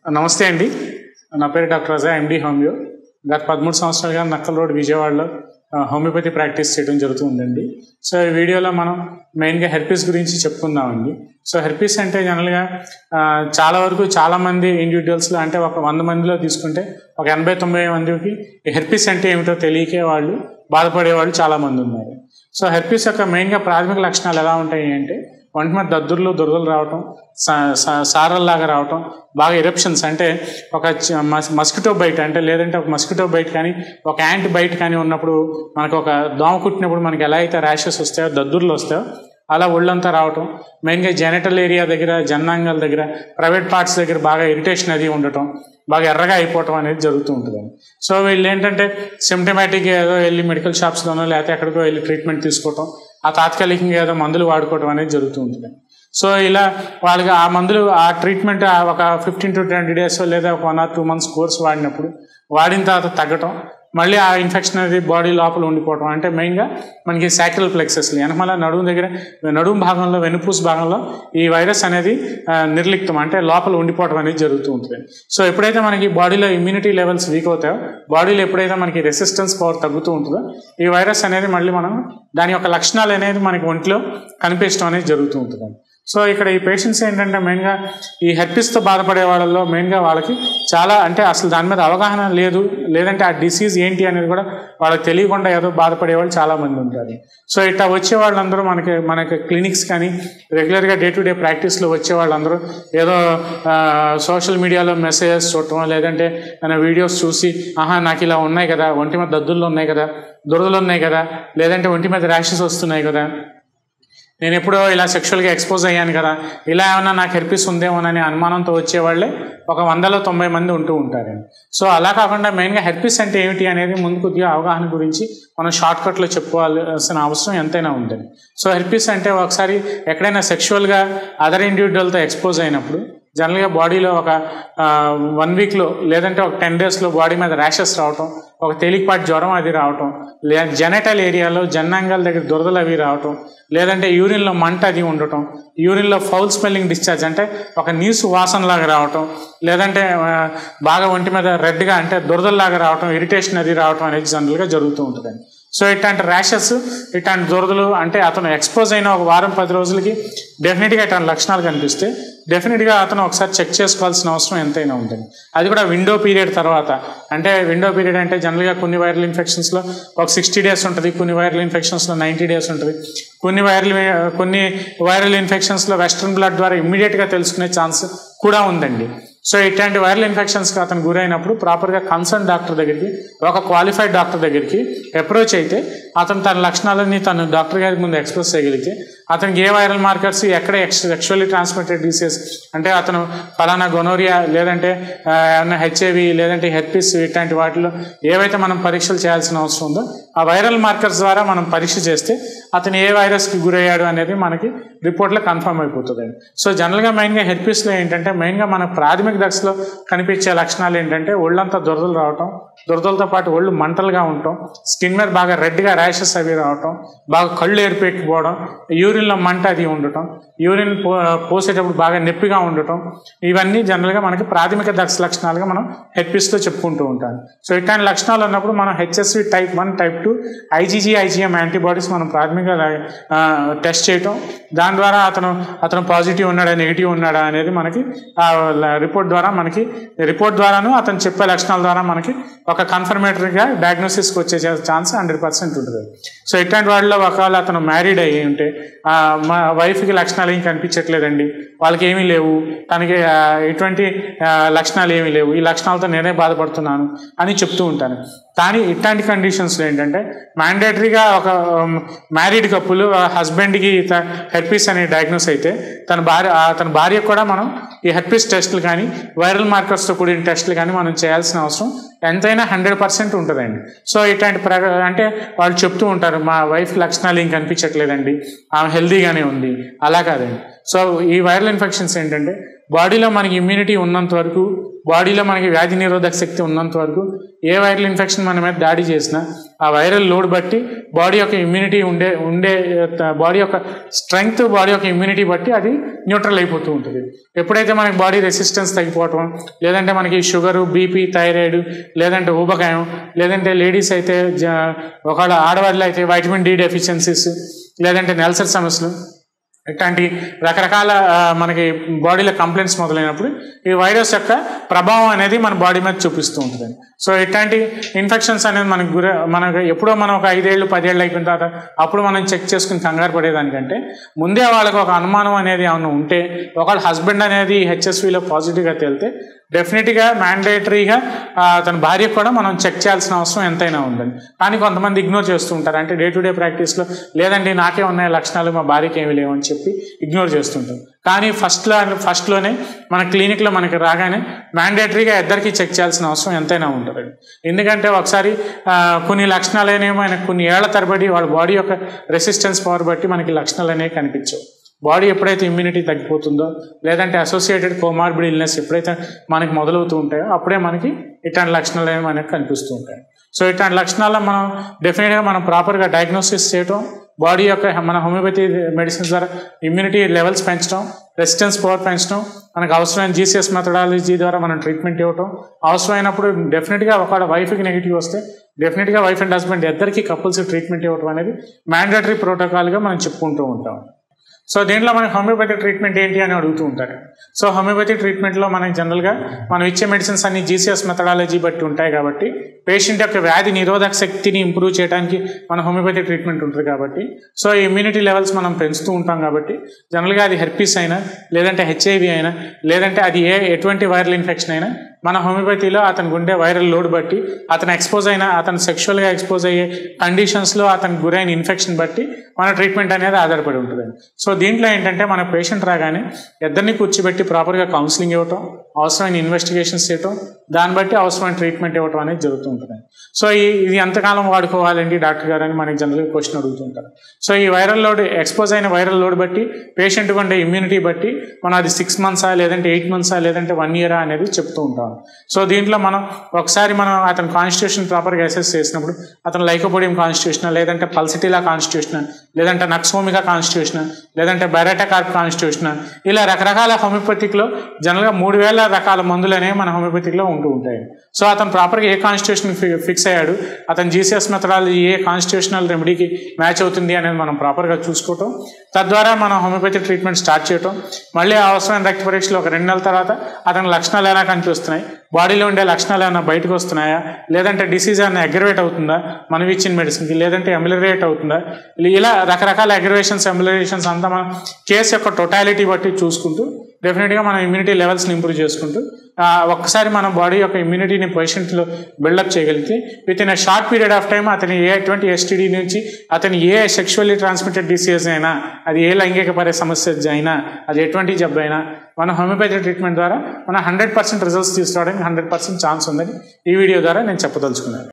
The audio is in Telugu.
నమస్తే అండి నా పేరు డాక్టర్ రజా ఎండి హోమియో గత పదమూడు సంవత్సరాలుగా నక్కల్ రోడ్ విజయవాడలో ఆ, హోమియోపతి ప్రాక్టీస్ చేయడం జరుగుతుందండి సో ఈ వీడియోలో మనం మెయిన్గా హెర్పీస్ గురించి చెప్పుకుందామండి సో హెర్పీస్ అంటే జనరల్గా ఆ, చాలా వరకు చాలామంది ఇండివిజువల్స్లో అంటే ఒక వంద మందిలో తీసుకుంటే ఒక ఎనభై తొంభై మందికి హెర్పీస్ అంటే ఏమిటో తెలియకే వాళ్ళు బాధపడే వాళ్ళు చాలామంది ఉన్నారు సో హెర్పీస్ యొక్క మెయిన్గా ప్రాథమిక లక్షణాలు ఎలా ఉంటాయి అంటే ఒంటి మీద దద్దుర్లు దురదలు రావటం సా- సా- సారల్లాగా రావటం బాగా ఎరప్షన్స్ అంటే ఒక చ- మస్- మస్కిటో బైట్ అంటే లేదంటే ఒక మస్కిటో బైట్ కానీ ఒక యాంటీ బైట్ కానీ ఉన్నప్పుడు మనకు ఒక దోమ కుట్టినప్పుడు మనకి ఎలా అయితే ర్యాషెస్ వస్తాయో దద్దుర్లు వస్తాయో అలా ఒళ్ళంతా రావటం మెయిన్గా జెనటల్ ఏరియా దగ్గర జన్నాంగాల దగ్గర ప్రైవేట్ పార్ట్స్ దగ్గర బాగా ఇరిటేషన్ అది ఉండటం బాగా ఎర్రగా అయిపోవటం అనేది జరుగుతూ ఉంటుంది సో వీళ్ళు ఏంటంటే సిమ్టమాటిక్ ఏదో వెళ్ళి మెడికల్ షాప్స్లోనో లేకపోతే ఎక్కడికో వెళ్ళి ట్రీట్మెంట్ తీసుకోవటం ఆ తాత్కాలికంగా ఏదో మందులు వాడుకోవడం అనేది జరుగుతూ ఉంటుంది సో ఇలా వాళ్ళకి ఆ మందులు ఆ ట్రీట్మెంట్ ఆ ఒక ఫిఫ్టీన్ టు ట్వంటీ డేస్ లేదా ఒక one or two months course వాడినప్పుడు వాడిన తర్వాత తగ్గటం మళ్ళీ ఆ ఇన్ఫెక్షన్ అనేది బాడీ లోపల ఉండిపోవటం అంటే మెయిన్గా మనకి సాక్రల్ ప్లెక్సెస్ వెనకమల నడుము దగ్గర నడుము భాగంలో వెనుపూస్ భాగంలో ఈ వైరస్ అనేది ఆ, నిర్లిప్తం అంటే లోపల ఉండిపోవడం అనేది జరుగుతూ ఉంటుంది సో ఎప్పుడైతే మనకి బాడీలో ఇమ్యూనిటీ లెవెల్స్ వీక్ అవుతాయో బాడీలో ఎప్పుడైతే మనకి రెసిస్టెన్స్ పవర్ తగ్గుతూ ఉంటుందో ఈ వైరస్ అనేది మళ్ళీ మనం దాని యొక్క లక్షణాలు అనేది మనకి ఒంట్లో కనిపించడం అనేది జరుగుతూ ఉంటుంది సో ఇక్కడ ఈ పేషెంట్స్ ఏంటంటే మెయిన్గా ఈ హెర్పిస్తో బాధపడే వాళ్ళలో మెయిన్గా వాళ్ళకి చాలా అంటే అసలు దాని మీద అవగాహన లేదు లేదంటే ఆ డిసీజ్ ఏంటి అనేది కూడా వాళ్ళకి తెలియకుండా ఏదో బాధపడే వాళ్ళు చాలా మంది ఉంటారు సో ఇట్లా వచ్చే వాళ్ళందరూ మనకి మనకి క్లినిక్స్ కానీ రెగ్యులర్గా డే టు డే ప్రాక్టీస్లో వచ్చే వాళ్ళందరూ ఏదో సోషల్ మీడియాలో మెసేజెస్ చూడటం లేదంటే మన వీడియోస్ చూసి ఆహా నాకు ఇలా ఉన్నాయి కదా ఒంటి మీద దద్దుల్లో ఉన్నాయి కదా దురదలు ఉన్నాయి కదా లేదంటే ఒంటి మీద ర్యాషెస్ వస్తున్నాయి కదా నేను ఎప్పుడో ఇలా సెక్షువల్గా ఎక్స్పోజ్ అయ్యాను కదా ఇలా ఏమన్నా నాకు హెర్పిస్ ఉందేమోనని అనుమానంతో వచ్చేవాళ్ళే ఒక వందలో తొంభై మంది ఉంటూ ఉంటారండి సో అలా కాకుండా మెయిన్గా హెర్పిస్ అంటే ఏమిటి అనేది ముందు కొద్దిగా అవగాహన గురించి మనం షార్ట్ కట్లో చెప్పుకోవాల్సిన అవసరం ఎంతైనా ఉంటుంది సో హెర్పిస్ అంటే ఒకసారి ఎక్కడైనా సెక్షువల్గా అదర్ ఇండివిజువల్తో ఎక్స్పోజ్ అయినప్పుడు జనరల్గా బాడీలో ఒక వన్ వీక్లో లేదంటే ఒక టెన్ డేస్లో బాడీ మీద ర్యాషెస్ రావటం ఒక తేలికపాటి జ్వరం అది రావటం లే జెనటల్ ఏరియాలో జన్నాంగాల దగ్గర దురదలు అవి రావటం లేదంటే యూరిన్లో మంట అది ఉండటం యూరిన్లో ఫౌల్ స్మెల్లింగ్ డిశ్చార్జ్ అంటే ఒక నీసు వాసనలాగా రావటం లేదంటే ఆ, బాగా ఒంటి మీద రెడ్గా అంటే దురదల్లాగా రావటం ఇరిటేషన్ అది రావటం అనేది జనరల్గా జరుగుతూ ఉంటుందండి సో ఇట్లాంటి ర్యాషెస్ ఇట్లాంటి దురదలు అంటే అతను ఎక్స్పోజ్ అయిన ఒక వారం పది రోజులకి డెఫినెట్గా ఇట్లాంటి లక్షణాలు కనిపిస్తే డెఫినెట్గా అతను ఒకసారి చెక్ చేసుకోవాల్సిన అవసరం ఎంతైనా ఉంటుంది అది కూడా విండో పీరియడ్ తర్వాత అంటే విండో పీరియడ్ అంటే జనరల్గా కొన్ని వైరల్ ఇన్ఫెక్షన్స్లో ఒక సిక్స్టీ డేస్ ఉంటుంది కొన్ని వైరల్ ఇన్ఫెక్షన్స్లో నైంటీ డేస్ ఉంటుంది కొన్ని వైరల్ కొన్ని వైరల్ ఇన్ఫెక్షన్స్లో వెస్ట్రన్ బ్లడ్ ద్వారా ఇమ్మీడియట్గా తెలుసుకునే ఛాన్స్ కూడా ఉందండి సో ఇట్లాంటి వైరల్ ఇన్ఫెక్షన్స్కి అతను గురైనప్పుడు ప్రాపర్గా కన్సర్న్ డాక్టర్ దగ్గరికి ఒక క్వాలిఫైడ్ డాక్టర్ దగ్గరికి అప్రోచ్ అయితే అతను తన లక్షణాలన్నీ తను డాక్టర్ గారికి ముందు ఎక్స్ప్రెస్ చేయగలిగితే అతనికి ఏ వైరల్ మార్కర్స్ ఎక్కడ సెక్షువల్లీ ట్రాన్స్మిటెడ్ డిసీజ్ అంటే అతను ఫలానా గొనోరియా లేదంటే ఆ, ఏమన్నా హెచ్ఐవి లేదంటే హెర్పిస్ ఇట్లాంటి వాటిలో ఏవైతే మనం పరీక్షలు చేయాల్సిన అవసరం ఉందో ఆ వైరల్ మార్కర్స్ ద్వారా మనం పరీక్ష చేస్తే అతను ఏ వైరస్కి గురయ్యాడు అనేది మనకి రిపోర్ట్లో కన్ఫర్మ్ అయిపోతుంది సో జనరల్గా మెయిన్గా హెర్పిస్లో ఏంటంటే మెయిన్గా మన ప్రాథమిక దశలో కనిపించే లక్షణాలు ఏంటంటే ఒళ్ళంతా దురదలు రావటం దురదలతో పాటు ఒళ్ళు మంటలుగా ఉండటం స్కిన్ మీద బాగా రెడ్గా ర్యాషెస్ అవి రావటం బాగా కళ్ళు ఏర్పెక్కిపోవడం యూరిన్లో మంట అది ఉండటం యూరిన్ పో పోసేటప్పుడు బాగా నొప్పిగా ఉండటం ఇవన్నీ జనరల్గా మనకి ప్రాథమిక దశ లక్షణాలుగా మనం హెచ్పిస్లో చెప్పుకుంటూ ఉంటాం సో ఇట్లాంటి లక్షణాలు ఉన్నప్పుడు మనం HSV type one type two IgG IgM antibodies మనం ప్రాథమికంగా టెస్ట్ చేయటం దాని ద్వారా అతను అతను పాజిటివ్ ఉన్నాడా నెగిటివ్ ఉన్నాడా అనేది మనకి ఆ రిపోర్ట్ ద్వారా మనకి రిపోర్ట్ ద్వారాను అతను చెప్పే లక్షణాల ద్వారా మనకి ఒక కన్ఫర్మేటరీగా డయాగ్నోసిస్కి వచ్చే ఛాన్స్ హండ్రెడ్ పర్సెంట్ ఉంటుంది సో ఇట్లాంటి వాళ్ళలో ఒకవేళ అతను మ్యారీడ్ అయ్యి ఉంటే ఆ, మా వైఫ్కి లక్షణాలు ఏం కనిపించట్లేదండి వాళ్ళకి ఏమీ లేవు తనకి ఆ, ఎటువంటి ఆ, లక్షణాలు ఏమీ లేవు ఈ లక్షణాలతో నేనే బాధపడుతున్నాను అని చెప్తూ ఉంటాను కానీ ఇట్లాంటి కండిషన్స్లో ఏంటంటే మ్యాండేటరీగా ఒక మ్యారీడ్ కప్పులు హస్బెండ్కి హెర్పీస్ అనే డయాగ్నోస్ అయితే తన భార్య ఆ, తన భార్యకు కూడా మనం ఈ హెర్పీస్ టెస్టులు కానీ వైరల్ మార్కర్స్తో కూడిన టెస్టులు కానీ మనం చేయాల్సిన అవసరం ఎంతైనా హండ్రెడ్ పర్సెంట్ ఉంటుందండి సో ఇట్లాంటి ప్ర అంటే వాళ్ళు చెప్తూ ఉంటారు మా వైఫ్ లక్షణాలు ఏం కనిపించట్లేదండి ఆమె హెల్దీగానే ఉంది అలా కాదండి సో ఈ వైరల్ ఇన్ఫెక్షన్స్ ఏంటంటే బాడీలో మనకి ఇమ్యూనిటీ ఉన్నంత వరకు బాడీలో మనకి వ్యాధి నిరోధక శక్తి ఉన్నంత వరకు ఏ వైరల్ ఇన్ఫెక్షన్ మన మీద దాడి చేసినా ఆ వైరల్ లోడ్ బట్టి బాడీ యొక్క ఇమ్యూనిటీ ఉండే ఉండే బాడీ యొక్క స్ట్రెంగ్త్ బాడీ యొక్క ఇమ్యూనిటీ బట్టి అది న్యూట్రల్ అయిపోతూ ఉంటుంది ఎప్పుడైతే మనకి బాడీ రెసిస్టెన్స్ తగ్గిపోవటం లేదంటే మనకి షుగరు బీపీ థైరాయిడ్ లేదంటే ఊబకాయం లేదంటే లేడీస్ అయితే జ- ఒకవేళ ఆడవాళ్ళు అయితే వైటమిన్ డి డెఫిషియన్సీస్ లేదంటే నెల్సర్ సమస్యలు ఇట్లాంటి రకరకాల ఆ, మనకి బాడీలో కంప్లైంట్స్ మొదలైనప్పుడు ఈ వైరస్ యొక్క ప్రభావం అనేది మన బాడీ మీద చూపిస్తూ ఉంటుంది సో ఇట్లాంటి ఇన్ఫెక్షన్స్ అనేది మనకు గురి మనకు ఎప్పుడో మనం ఒక ఐదేళ్ళు పదేళ్ళు అయిపోయిన తర్వాత అప్పుడు మనం చెక్ చేసుకుని కంగారు పడేదానికంటే ముందే వాళ్ళకి ఒక అనుమానం అనేది ఏమైనా ఉంటే ఒకళ్ళ హస్బెండ్ అనేది హెచ్ఎస్విలో పాజిటివ్గా తేలితే డెఫినెట్గా మ్యాండేటరీగా తన భార్యకు కూడా మనం చెక్ చేయాల్సిన అవసరం ఎంతైనా ఉందండి కానీ కొంతమంది ఇగ్నోర్ చేస్తూ ఉంటారు అంటే డే టు డే ప్రాక్టీస్లో లేదండి నాకే ఉన్నాయి లక్షణాలు మా భార్యకి ఏమి లేవు అని చెప్పి ఇగ్నోర్ చేస్తుంటారు కానీ ఫస్ట్లో ఫస్ట్లోనే మన క్లినిక్లో మనకి రాగానే మ్యాండేటరీగా ఇద్దరికి చెక్ చేయాల్సిన అవసరం ఎంతైనా ఉంటుందండి ఎందుకంటే ఒకసారి ఆ, కొన్ని లక్షణాలు అనేవి మనకు కొన్ని ఏళ్ల తరబడి వాళ్ళ బాడీ యొక్క రెసిస్టెన్స్ పవర్ బట్టి మనకి లక్షణాలు అనేవి కనిపించవు బాడీ ఎప్పుడైతే ఇమ్యూనిటీ తగ్గిపోతుందో లేదంటే అసోసియేటెడ్ కోమార్బిడ్ ఇల్నెస్ ఎప్పుడైతే మనకి మొదలవుతూ ఉంటాయో అప్పుడే మనకి ఇట్లాంటి లక్షణాలు అనేవి మనకి కనిపిస్తూ ఉంటాయి సో ఇట్లాంటి లక్షణాల్లో మనం డెఫినెట్గా మనం ప్రాపర్గా డయాగ్నోసిస్ చేయటం బాడీ యొక్క మన హోమియోపతి మెడిసిన్స్ ద్వారా ఇమ్యూనిటీ లెవెల్స్ పెంచడం రెసిస్టెన్స్ పవర్ పెంచడం మనకు అవసరమైన జీసీఎస్ మెథడాలజీ ద్వారా మనం ట్రీట్మెంట్ ఇవ్వటం అవసరమైనప్పుడు డెఫినెట్గా ఒకవేళ వైఫ్కి నెగిటివ్ వస్తే డెఫినెట్గా వైఫ్ అండ్ హస్బెండ్ ఇద్దరికి కపుల్స్ ట్రీట్మెంట్ ఇవ్వటం అనేది మ్యాండేటరీ ప్రోటోకాల్గా మనం చెప్పుకుంటూ ఉంటాం సో దీంట్లో మనకి హోమియోపతి ట్రీట్మెంట్ ఏంటి అని అడుగుతూ ఉంటారు సో హోమియోపతి ట్రీట్మెంట్లో మనకి జనరల్గా మనం ఇచ్చే మెడిసిన్స్ అన్ని జీసీఎస్ మెథడాలజీ బట్టి ఉంటాయి కాబట్టి పేషెంట్ యొక్క వ్యాధి నిరోధక శక్తిని ఇంప్రూవ్ చేయడానికి మన హోమియోపతి ట్రీట్మెంట్ ఉంటుంది కాబట్టి సో ఇమ్యూనిటీ లెవెల్స్ మనం పెంచుతూ ఉంటాం కాబట్టి జనరల్గా అది హెర్పీస్ అయినా లేదంటే హెచ్ఐవి అయినా లేదంటే అది ఏ ఎటువంటి వైరల్ ఇన్ఫెక్షన్ అయినా మన హోమియోపతిలో అతనికి ఉండే వైరల్ లోడ్ బట్టి అతను ఎక్స్పోజ్ అయిన అతను సెక్షువల్గా ఎక్స్పోజ్ అయ్యే కండిషన్స్లో అతనికి గురైన ఇన్ఫెక్షన్ బట్టి మన ట్రీట్మెంట్ అనేది ఆధారపడి ఉంటుందండి సో దీంట్లో ఏంటంటే మన పేషెంట్ రాగానే ఇద్దరిని కూర్చోబెట్టి ప్రాపర్గా కౌన్సిలింగ్ ఇవ్వటం అవసరమైన ఇన్వెస్టిగేషన్స్ చేయటం దాన్ని బట్టి అవసరమైన ట్రీట్మెంట్ ఇవ్వటం అనేది జరుగుతూ ఉంటుంది సో ఈ ఇది ఎంతకాలం వాడుకోవాలండి డాక్టర్ గారు అని మనకి జనరల్గా క్వశ్చన్ అడుగుతుంటారు సో ఈ వైరల్ లోడ్ ఎక్స్పోజ్ అయిన వైరల్ లోడ్ బట్టి పేషెంట్కి ఉండే ఇమ్యూనిటీ బట్టి మనం అది సిక్స్ మంత్సా లేదంటే ఎయిట్ మంత్సా లేదంటే వన్ ఇయరా అనేది చెప్తూ ఉంటాం సో దీంట్లో మనం ఒకసారి మనం అతని కాన్స్టిట్యూషన్ ప్రాపర్గా అసెస్ చేసినప్పుడు అతను లైకోపోడియం కాన్స్టిట్యూషన్ లేదంటే పల్సిటిలా కాన్స్టిట్యూషన్ లేదంటే నక్సోమికా కాన్స్టిట్యూషన్ లేదంటే బెరాటాకార్ప్ కాన్స్టిట్యూషన్ ఇలా రకరకాల హోమియోపతిక్లో జనరల్గా మూడు వేల రకాల మందులు అనేవి మన హోమియోపతిక్లో ఉంటూ ఉంటాయి సో అతను ప్రాపర్గా ఏ కాన్స్టిట్యూషన్ ఫిక్స్ అయ్యాడు అతను జీసీఎస్ మెథడాలజీ ఏ కాన్స్టిట్యూషనల్ రెమెడీకి మ్యాచ్ అవుతుంది అనేది మనం ప్రాపర్గా చూసుకోవటం తద్వారా మనం హోమియోపతి ట్రీట్మెంట్ స్టార్ట్ చేయటం మళ్ళీ అవసరమైన రక్త పరీక్షలు ఒక రెండు నెలల తర్వాత అతని లక్షణాలు ఎలా కనిపిస్తున్నాయి బాడీలో ఉండే లక్షణాలు ఏమైనా బయటకు వస్తున్నాయా లేదంటే డిసీజ్ ఏమైనా అగ్రవేట్ అవుతుందా మనం ఇచ్చిన మెడిసిన్కి లేదంటే ఎమిలరేట్ అవుతుందా ఇలా రకరకాల అగ్రవేషన్స్ ఎమిలరేషన్స్ అంతా మనం కేసు యొక్క టోటాలిటీ బట్టి చూసుకుంటూ డెఫినెట్గా మనం ఇమ్యూనిటీ లెవెల్స్ని ఇంప్రూవ్ చేసుకుంటూ ఆ, ఒక్కసారి మన బాడీ యొక్క ఇమ్యూనిటీని పేషెంట్లో బిల్డప్ చేయగలిగితే within a short period of time అతని ఏ ఎటువంటి ఎస్టీడీ నుంచి అతని ఏ సెక్షువల్లీ ట్రాన్స్మిటెడ్ డిసీజ్ అయినా అది ఏ లైంగిక పరే సమస్య అయినా అది ఎటువంటి జబ్బు అయినా మన హోమియోపతి ట్రీట్మెంట్ ద్వారా మన హండ్రెడ్ పర్సెంట్ రిజల్ట్స్ తీసుకురావడానికి హండ్రెడ్ పర్సెంట్ ఛాన్స్ ఉందని ఈ వీడియో ద్వారా నేను చెప్పదలుచుకున్నాను